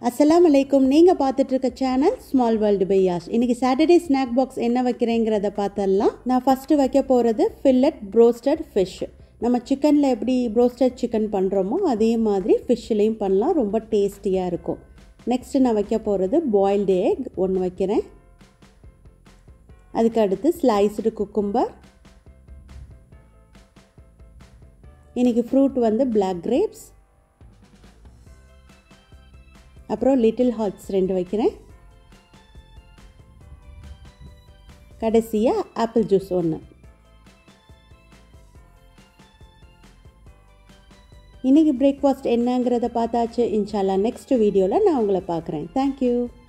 அஸ்ஸலாமு அலைக்கும் நீங்கள் பார்த்துட்டு இருக்க channel small world by Yash இன்னைக்கு சாட்டர்டே ஸ்நாக் பாக்ஸ் என்ன வைக்கிறேங்கிறத பார்த்தரலாம் நான் ஃபஸ்ட்டு வைக்க போகிறது ஃபில்லட் ப்ரோஸ்டட் ஃபிஷ் நம்ம சிக்கனில் எப்படி ப்ரோஸ்டட் சிக்கன் பண்ணுறோமோ அதே மாதிரி ஃபிஷ்லேயும் பண்ணலாம் ரொம்ப டேஸ்டியாக இருக்கும் நெக்ஸ்ட்டு நான் வைக்க போகிறது பாயில்டு எக் ஒன்று வைக்கிறேன் அதுக்கு அடுத்து ஸ்லைஸ்டு குக்கும்பர் இன்றைக்கி ஃப்ரூட் வந்து பிளாக் கிரேப்ஸ் அப்புறம் லிட்டில் ஹார்ட்ஸ் ரெண்டு வைக்கிறேன் கடைசியாக ஆப்பிள் ஜூஸ் ஒன்று இன்றைக்கி பிரேக்ஃபாஸ்ட் என்னங்கிறத பார்த்தாச்சு இன்ஷால்லா நெக்ஸ்ட் வீடியோவில் நான் உங்களை பார்க்குறேன் தேங்க்யூ